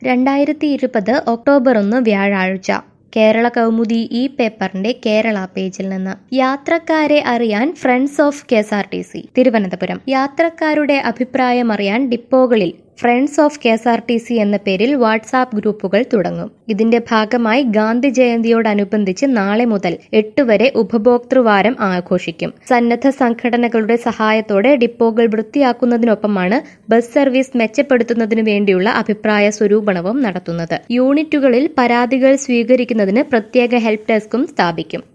രണ്ടായിരത്തി ഇരുപത് ഒക്ടോബർ ഒന്ന് വ്യാഴാഴ്ച കേരള കൗമുദി ഈ പേപ്പറിന്റെ കേരള പേജിൽ നിന്ന് യാത്രക്കാരെ അറിയാൻ friends of K S R T C Thiruvananthapuram യാത്രക്കാരുടെ അഭിപ്രായം അറിയാൻ ഡിപ്പോകളിൽ friends of K S R T C എന്ന പേരിൽ വാട്സാപ്പ് ഗ്രൂപ്പുകൾ തുടങ്ങും ഇതിന്റെ ഭാഗമായി ഗാന്ധി ജയന്തിയോടനുബന്ധിച്ച് നാളെ മുതൽ എട്ട് വരെ ഉപഭോക്തൃവാരം ആഘോഷിക്കും സന്നദ്ധ സംഘടനകളുടെ സഹായത്തോടെ ഡിപ്പോകൾ വൃത്തിയാക്കുന്നതിനൊപ്പമാണ് ബസ് സർവീസ് മെച്ചപ്പെടുത്തുന്നതിനു വേണ്ടിയുള്ള അഭിപ്രായ സ്വരൂപണവും നടത്തുന്നത് യൂണിറ്റുകളിൽ പരാതികൾ സ്വീകരിക്കുന്നതിന് പ്രത്യേക ഹെൽപ്പ് ഡെസ്കും സ്ഥാപിക്കും